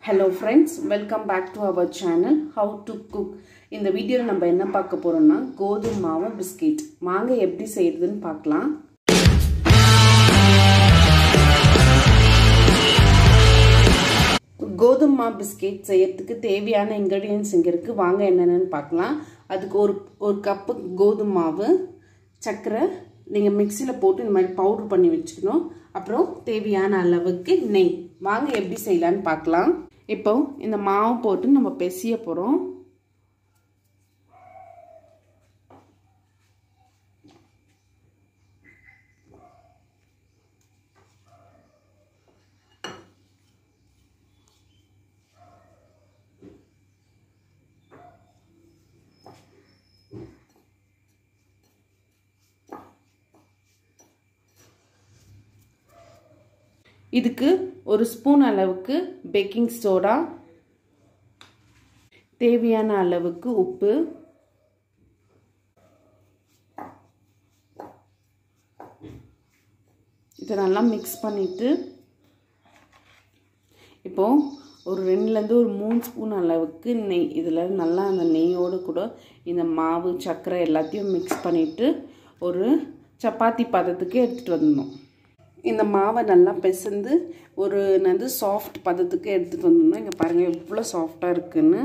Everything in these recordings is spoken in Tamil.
hello friends welcome back to our channel how to cook இந்த வீடியோவில் நம்ம என்ன பார்க்க போகிறோம்னா கோதுமை மாவு பிஸ்கெட் வாங்க எப்படி செய்யறதுன்னு பார்க்கலாம் கோதுமை மாவு பிஸ்கெட் செய்யறதுக்கு தேவையான இன்க்ரீடியன்ஸ் இங்கே இருக்குது வாங்க என்னென்னு பார்க்கலாம் அதுக்கு ஒரு ஒரு கப்பு கோதுமை மாவு சர்க்கரை நீங்கள் மிக்சியில் போட்டு இந்த மாதிரி பவுடர் பண்ணி வச்சுக்கணும் அப்புறம் தேவையான அளவுக்கு நெய் வாங்க எப்படி செய்யலான்னு பார்க்கலாம் இப்போ இந்த மாவு போட்டு நம்ம பெசிய போகிறோம் இதுக்கு ஒரு ஸ்பூன் அளவுக்கு பேக்கிங் சோடா தேவையான அளவுக்கு உப்பு இதை நல்லா மிக்ஸ் பண்ணிவிட்டு இப்போது ஒரு ரெண்டுலேருந்து ஒரு மூணு ஸ்பூன் அளவுக்கு நெய் இதில் நல்லா அந்த நெய்யோடு கூட இந்த மாவு சர்க்கரை எல்லாத்தையும் மிக்ஸ் பண்ணிவிட்டு ஒரு சப்பாத்தி பதத்துக்கு எடுத்துகிட்டு வந்துடணும் இந்த மாவை நல்லா பிசைந்து ஒரு என்னது சாஃப்ட் பதத்துக்கு எடுத்துகிட்டு வந்தோம்னா இங்கே பாருங்கள் எவ்வளோ சாஃப்டாக இருக்குன்னு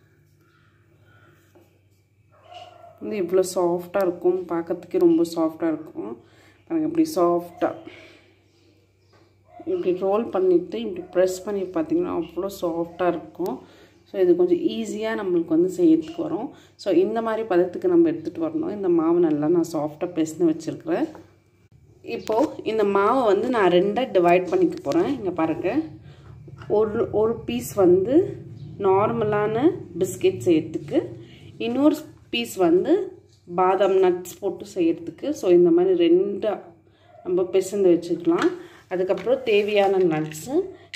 வந்து எவ்வளோ சாஃப்டாக இருக்கும் பார்க்கறதுக்கே ரொம்ப சாஃப்டாக இருக்கும் பாருங்கள் இப்படி சாஃப்டாக இப்படி ரோல் பண்ணிவிட்டு இப்படி ப்ரெஸ் பண்ணி பார்த்தீங்கன்னா அவ்வளோ சாஃப்டாக இருக்கும் ஸோ இது கொஞ்சம் ஈஸியாக நம்மளுக்கு வந்து செய்யறதுக்கு வரும் ஸோ இந்த மாதிரி பதத்துக்கு நம்ம எடுத்துகிட்டு வரணும் இந்த மாவு நல்லா நான் சாஃப்டாக பிசைன்னு வச்சுருக்கிறேன் இப்போது இந்த மாவை வந்து நான் ரெண்டாக டிவைட் பண்ணிக்க போகிறேன் இங்கே பாருங்கள் ஒரு ஒரு பீஸ் வந்து நார்மலான பிஸ்கெட் செய்யறதுக்கு இன்னொரு பீஸ் வந்து பாதாம் நட்ஸ் போட்டு செய்யறதுக்கு ஸோ இந்த மாதிரி ரெண்டாக நம்ம பிசைந்து வச்சுக்கலாம் அதுக்கப்புறம் தேவையான நட்ஸு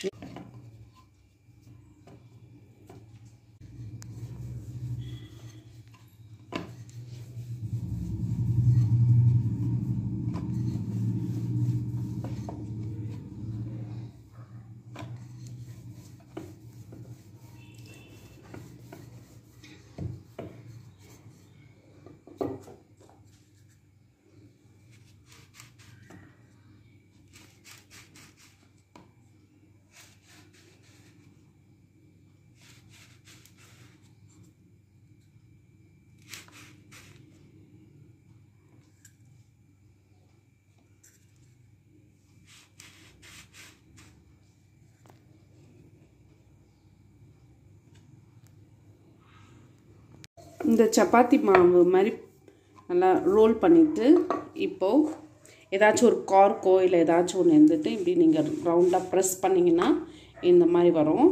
இந்த சப்பாத்தி மாவு மாதிரி நல்லா ரோல் பண்ணிவிட்டு இப்போது ஏதாச்சும் ஒரு கார்க்கோ இல்லை ஏதாச்சும் ஒன்று இருந்துட்டு இப்படி நீங்கள் ரவுண்டாக ப்ரெஸ் பண்ணிங்கன்னா இந்த மாதிரி வரும்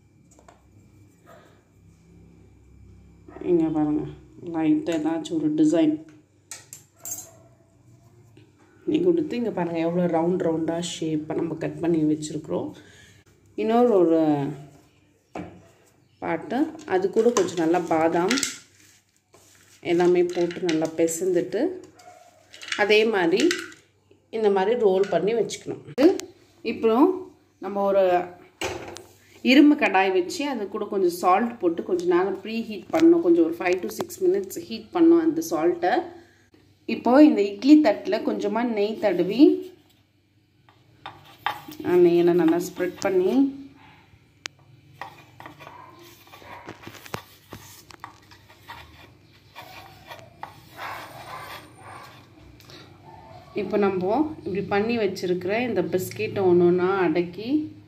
இங்கே பாருங்கள் லைட்டாக ஏதாச்சும் ஒரு டிசைன் நீங்கள் கொடுத்து இங்கே பாருங்கள் எவ்வளோ ரவுண்ட் ரவுண்டாக ஷேப்பாக நம்ம கட் பண்ணி வச்சுருக்குறோம் இன்னொரு ஒரு பாட்டு அது கூட கொஞ்சம் நல்லா பாதாம் எல்லாமே போட்டு நல்லா பிசைந்துட்டு அதே மாதிரி இந்த மாதிரி ரோல் பண்ணி வச்சுக்கணும் இப்போ நம்ம ஒரு இரும்பு கடாய் வச்சு அது கூட கொஞ்சம் சால்ட் போட்டு கொஞ்சம் நேரம் ப்ரீ ஹீட் பண்ணோம் கொஞ்சம் ஒரு five to six minutes heat பண்ணோம் அந்த சால்ட்டை இப்போது இந்த இட்லி தட்டில் கொஞ்சமாக நெய் தடவி நெய்யெல்லாம் நல்லா ஸ்ப்ரெட் பண்ணி இப்போ நம்ம இப்படி பண்ணி வச்சுருக்கிற இந்த பிஸ்கெட்டை ஒன்று ஒன்றா அடக்கி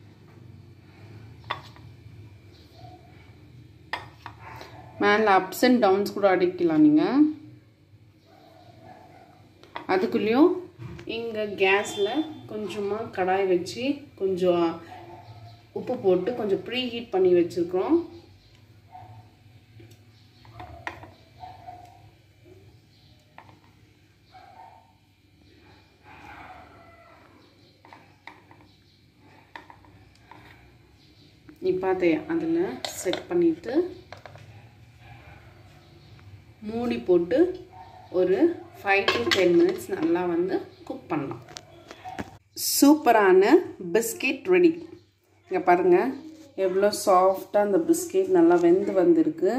மேலே அப்ஸ் அண்ட் டவுன்ஸ் கூட அடைக்கலாம் நீங்கள் அதுக்குள்ளேயும் இங்கே கேஸில் கொஞ்சமாக கடாய் வச்சு கொஞ்சம் உப்பு போட்டு கொஞ்சம் ப்ரீ ஹீட் பண்ணி வச்சுருக்குறோம் இப்போ அதை அதில் செட் பண்ணிவிட்டு மூடி போட்டு ஒரு ஃபைவ் டு டென் மினிட்ஸ் நல்லா வந்து குக் பண்ணலாம் சூப்பரான பிஸ்கெட் ரெடி இங்கே பாருங்கள் எவ்வளோ சாஃப்டாக அந்த பிஸ்கெட் நல்லா வெந்து வந்திருக்கு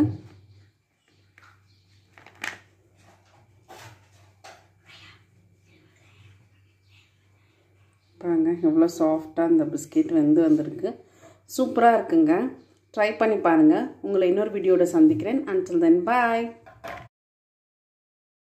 பாருங்க எவ்வளோ சாஃப்டாக அந்த பிஸ்கெட் வெந்து வந்திருக்கு சூப்பராக இருக்குங்க ட்ரை பண்ணி பாருங்கள் உங்களை இன்னொரு வீடியோட சந்திக்கிறேன் அன்டில் தென் பாய்